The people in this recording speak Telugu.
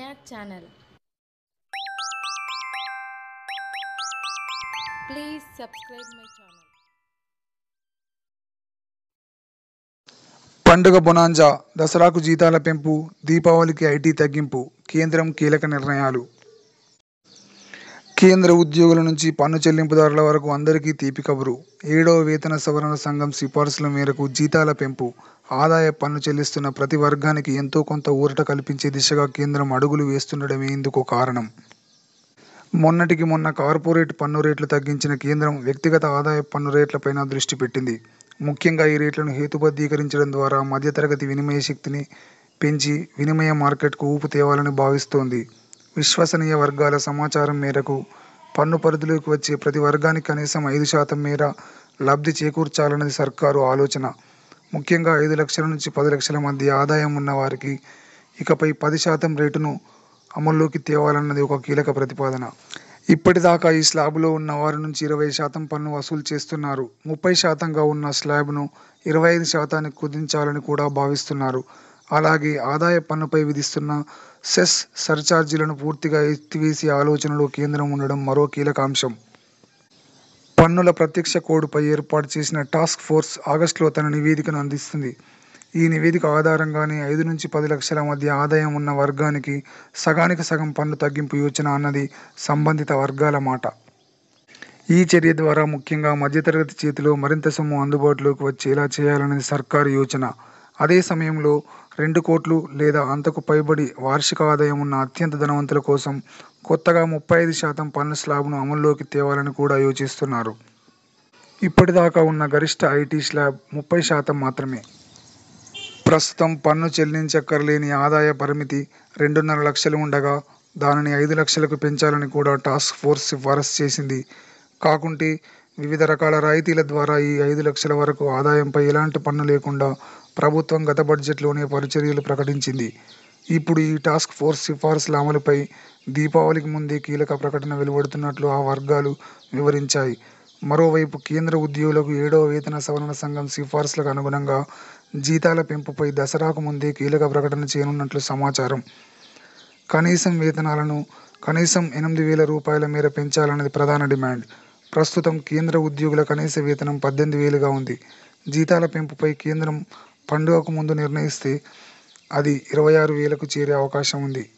React channel. Please subscribe my channel. పండుగ బొనాంజా దసరాకు జీతాల పెంపు దీపావళికి ఐటీ తగ్గింపు కేంద్రం కీలక నిర్ణయాలు కేంద్ర ఉద్యోగుల నుంచి పన్ను చెల్లింపుదారుల వరకు అందరికీ తీపి కబురు ఏడవ వేతన సవరణ సంఘం సిఫార్సుల మేరకు జీతాల పెంపు ఆదాయ పన్ను చెల్లిస్తున్న ప్రతి వర్గానికి ఎంతో కొంత ఊరట కల్పించే దిశగా కేంద్రం అడుగులు వేస్తుండడమే ఇందుకు కారణం మొన్నటికి మొన్న కార్పొరేట్ పన్ను రేట్లు తగ్గించిన కేంద్రం వ్యక్తిగత ఆదాయ పన్ను రేట్లపైన దృష్టి పెట్టింది ముఖ్యంగా ఈ రేట్లను హేతుబద్ధీకరించడం ద్వారా మధ్యతరగతి వినిమయ శక్తిని పెంచి వినిమయ మార్కెట్కు ఊపు తేవాలని భావిస్తోంది విశ్వసనీయ వర్గాల సమాచారం మేరకు పన్ను పరిధిలోకి వచ్చే ప్రతి వర్గానికి కనీసం ఐదు శాతం మేర లబ్ధి చేకూర్చాలన్నది సర్కారు ఆలోచన ముఖ్యంగా ఐదు లక్షల నుంచి పది లక్షల మధ్య ఆదాయం ఉన్న వారికి ఇకపై పది శాతం రేటును అమల్లోకి తేవాలన్నది ఒక కీలక ప్రతిపాదన ఇప్పటిదాకా ఈ స్లాబ్లో ఉన్న వారి నుంచి ఇరవై శాతం పన్ను వసూలు చేస్తున్నారు ముప్పై శాతంగా ఉన్న స్లాబ్ను ఇరవై ఐదు శాతానికి కుదించాలని కూడా భావిస్తున్నారు అలాగే ఆదాయ పన్నుపై విధిస్తున్న సెస్ సర్ఛార్జీలను పూర్తిగా ఎత్తివేసే ఆలోచనలో కేంద్రం ఉండడం మరో కీలక అంశం పన్నుల ప్రత్యక్ష కోడ్పై ఏర్పాటు చేసిన టాస్క్ ఫోర్స్ ఆగస్టులో తన నివేదికను అందిస్తుంది ఈ నివేదిక ఆధారంగానే ఐదు నుంచి పది లక్షల మధ్య ఆదాయం ఉన్న వర్గానికి సగానికి సగం పన్ను తగ్గింపు యోచన అన్నది సంబంధిత వర్గాల మాట ఈ చర్య ద్వారా ముఖ్యంగా మధ్యతరగతి చేతిలో మరింత సొమ్ము అందుబాటులోకి వచ్చేలా చేయాలన్నది సర్కారు యోచన అదే సమయంలో రెండు కోట్లు లేదా అంతకు పైబడి వార్షిక ఆదాయం ఉన్న అత్యంత ధనవంతుల కోసం కొత్తగా ముప్పై ఐదు శాతం పన్ను స్లాబ్ను అమల్లోకి తేవాలని కూడా యోచిస్తున్నారు ఇప్పటిదాకా ఉన్న గరిష్ట ఐటీ స్లాబ్ ముప్పై శాతం మాత్రమే ప్రస్తుతం పన్ను చెల్లించక్కర్లేని ఆదాయ పరిమితి రెండున్నర లక్షలు ఉండగా దానిని ఐదు లక్షలకు పెంచాలని కూడా టాస్క్ ఫోర్స్ సిఫారసు చేసింది కాకుంటే వివిధ రకాల రాయితీల ద్వారా ఈ ఐదు లక్షల వరకు ఆదాయంపై ఎలాంటి పన్ను లేకుండా ప్రభుత్వం గత బడ్జెట్లోనే పరిచర్యలు ప్రకటించింది ఇప్పుడు ఈ టాస్క్ ఫోర్స్ సిఫార్సుల అమలుపై దీపావళికి ముందే కీలక ప్రకటన వెలువడుతున్నట్లు ఆ వర్గాలు వివరించాయి మరోవైపు కేంద్ర ఉద్యోగులకు ఏడవ వేతన సవరణ సంఘం సిఫార్సులకు అనుగుణంగా జీతాల పెంపుపై దసరాకు ముందే కీలక ప్రకటన చేయనున్నట్లు సమాచారం కనీసం వేతనాలను కనీసం ఎనిమిది వేల రూపాయల మేర పెంచాలన్నది ప్రధాన డిమాండ్ ప్రస్తుతం కేంద్ర ఉద్యోగుల కనీస వేతనం పద్దెనిమిది వేలుగా ఉంది జీతాల పెంపుపై కేంద్రం పండుగకు ముందు నిర్ణయిస్తే అది ఇరవై ఆరు వేలకు చేరే అవకాశం ఉంది